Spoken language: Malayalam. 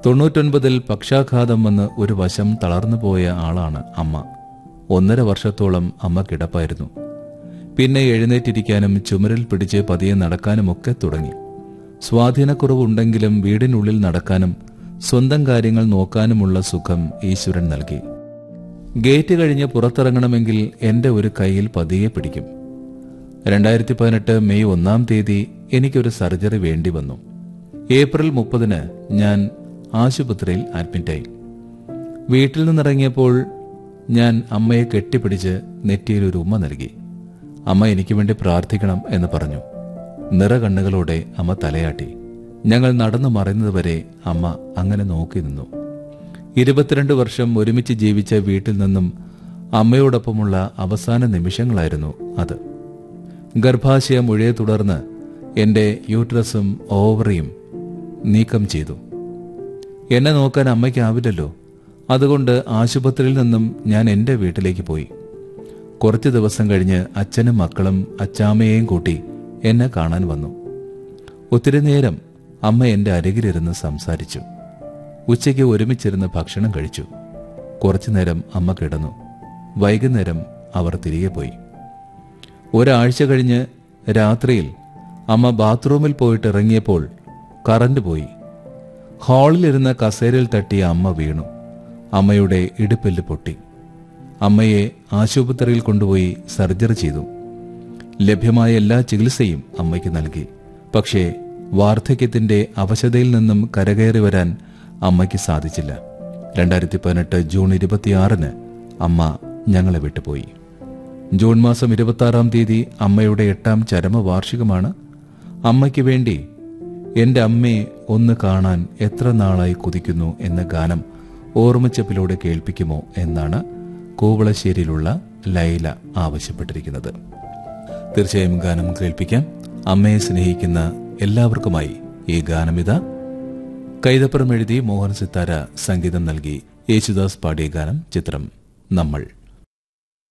തൊണ്ണൂറ്റൊൻപതിൽ പക്ഷാഘാതം വന്ന് ഒരു വശം തളർന്നു പോയ ആളാണ് അമ്മ ഒന്നര വർഷത്തോളം അമ്മ കിടപ്പായിരുന്നു പിന്നെ എഴുന്നേറ്റിരിക്കാനും ചുമരിൽ പിടിച്ച് പതിയെ നടക്കാനുമൊക്കെ തുടങ്ങി സ്വാധീനക്കുറവുണ്ടെങ്കിലും വീടിനുള്ളിൽ നടക്കാനും സ്വന്തം കാര്യങ്ങൾ നോക്കാനുമുള്ള സുഖം ഈശ്വരൻ നൽകി ഗേറ്റ് കഴിഞ്ഞ് പുറത്തിറങ്ങണമെങ്കിൽ എന്റെ ഒരു കൈയിൽ പതിയെ പിടിക്കും രണ്ടായിരത്തി പതിനെട്ട് മെയ് ഒന്നാം തീയതി എനിക്കൊരു സർജറി വേണ്ടി വന്നു ഏപ്രിൽ മുപ്പതിന് ഞാൻ ആശുപത്രിയിൽ അഡ്മിറ്റായി വീട്ടിൽ നിന്നിറങ്ങിയപ്പോൾ ഞാൻ അമ്മയെ കെട്ടിപ്പിടിച്ച് നെറ്റിയിൽ ഒരു ഉമ്മ നൽകി അമ്മ എനിക്ക് വേണ്ടി പ്രാർത്ഥിക്കണം എന്ന് പറഞ്ഞു നിറകണ്ണുകളോടെ അമ്മ തലയാട്ടി ഞങ്ങൾ നടന്നു മറയുന്നതുവരെ അമ്മ അങ്ങനെ നോക്കി നിന്നു ഇരുപത്തിരണ്ട് വർഷം ഒരുമിച്ച് ജീവിച്ച വീട്ടിൽ നിന്നും അമ്മയോടൊപ്പമുള്ള അവസാന നിമിഷങ്ങളായിരുന്നു അത് ഗർഭാശയ മുഴയെ തുടർന്ന് എന്റെ യൂട്രസും ഓവറിയും നീക്കം ചെയ്തു എന്നെ നോക്കാൻ അമ്മയ്ക്കാവില്ലല്ലോ അതുകൊണ്ട് ആശുപത്രിയിൽ നിന്നും ഞാൻ എന്റെ വീട്ടിലേക്ക് പോയി കുറച്ചു ദിവസം കഴിഞ്ഞ് അച്ഛനും മക്കളും അച്ചാമ്മയെയും കൂട്ടി എന്നെ കാണാൻ വന്നു ഒത്തിരി നേരം അമ്മ എന്റെ അരികിലിരുന്ന് സംസാരിച്ചു ഉച്ചയ്ക്ക് ഒരുമിച്ചിരുന്ന് ഭക്ഷണം കഴിച്ചു കുറച്ചു നേരം അമ്മ കിടന്നു വൈകുന്നേരം അവർ തിരികെ പോയി ഒരാഴ്ച കഴിഞ്ഞ് രാത്രിയിൽ അമ്മ ബാത്റൂമിൽ പോയിട്ട് ഇറങ്ങിയപ്പോൾ കറന്റ് പോയി ഹാളിലിരുന്ന കസേരയിൽ തട്ടിയ അമ്മ വീണു അമ്മയുടെ ഇടുപ്പെല്ല് പൊട്ടി അമ്മയെ ആശുപത്രിയിൽ കൊണ്ടുപോയി സർജറി ചെയ്തു ലഭ്യമായ എല്ലാ ചികിത്സയും അമ്മയ്ക്ക് നൽകി പക്ഷേ വാർദ്ധക്യത്തിന്റെ അവശതയിൽ നിന്നും കരകയറി വരാൻ അമ്മയ്ക്ക് സാധിച്ചില്ല രണ്ടായിരത്തി പതിനെട്ട് ജൂൺ ഇരുപത്തിയാറിന് അമ്മ ഞങ്ങളെ വിട്ടുപോയി ജൂൺ മാസം ഇരുപത്തി ആറാം തീയതി അമ്മയുടെ എട്ടാം ചരമവാർഷികമാണ് അമ്മയ്ക്ക് വേണ്ടി എന്റെ അമ്മയെ ഒന്ന് കാണാൻ എത്ര നാളായി കുതിക്കുന്നു എന്ന ഗാനം ഓർമ്മച്ചപ്പിലൂടെ കേൾപ്പിക്കുമോ എന്നാണ് കൂവളശ്ശേരിയിലുള്ള ലൈല ആവശ്യപ്പെട്ടിരിക്കുന്നത് തീർച്ചയായും ഗാനം കേൾപ്പിക്കാം അമ്മയെ സ്നേഹിക്കുന്ന എല്ലാവർക്കുമായി ഈ ഗാനമിത കൈതപ്പുറം എഴുതി മോഹൻ സിത്താര സംഗീതം നൽകി യേശുദാസ് പാടിയ ഗാനം ചിത്രം നമ്മൾ